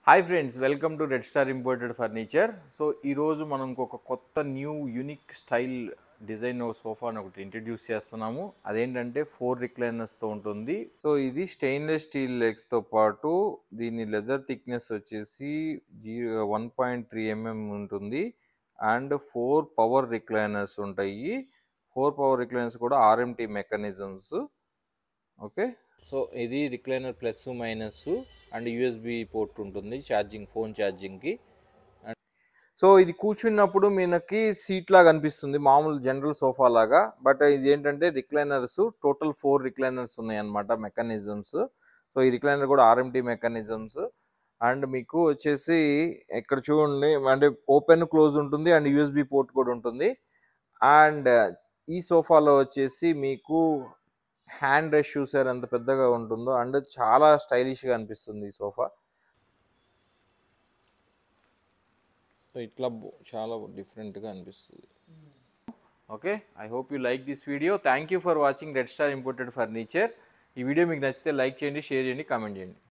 hi friends welcome to red star imported furniture so ఈరోజు మనం ఒక కొత్త న్యూ యూనిక్ స్టైల్ డిజైన్ సోఫాని ఒకటి ఇంట్రడ్యూస్ చేస్తున్నాము అదేంటంటే ఫోర్ రిక్లైనర్స్తో ఉంటుంది సో ఇది స్టెయిన్లెస్ స్టీల్ లెగ్స్తో పాటు దీని లెదర్ థిక్నెస్ వచ్చేసి జీ వన్ పాయింట్ త్రీ ఎంఎం ఉంటుంది అండ్ ఫోర్ పవర్ రిక్లైనర్స్ ఉంటాయి ఫోర్ పవర్ రిక్లైనర్స్ కూడా ఆర్ఎంటీ మెకానిజమ్స్ ఓకే సో ఇది recliner plus minus and USB port ఉంటుంది ఛార్జింగ్ ఫోన్ ఛార్జింగ్కి సో ఇది కూర్చున్నప్పుడు మనకి సీట్ లాగా అనిపిస్తుంది మామూలు జనరల్ సోఫా లాగా బట్ ఇది ఏంటంటే రిక్లైనర్స్ టోటల్ ఫోర్ రిక్లైనర్స్ ఉన్నాయి అనమాట మెకానిజమ్స్ సో ఈ రిక్లైనర్ కూడా ఆర్ఎంటీ మెకానిజమ్స్ అండ్ మీకు వచ్చేసి ఇక్కడ చూడండి అంటే ఓపెన్ క్లోజ్ ఉంటుంది అండ్ యూఎస్బి పోర్ట్ కూడా ఉంటుంది అండ్ ఈ సోఫాలో వచ్చేసి మీకు హ్యాండ్ రెస్ట్ చూసారు ఎంత పెద్దగా ఉంటుందో అండ్ చాలా స్టైలిష్గా అనిపిస్తుంది ఈ సోఫా సో ఇట్లా బో- చాలా డిఫరెంట్గా అనిపిస్తుంది okay I hope you like this video thank you for watching red star imported furniture ఈ వీడియో మీకు నచ్చితే లైక్ చేయండి షేర్ చేయండి కామెంట్ చేయండి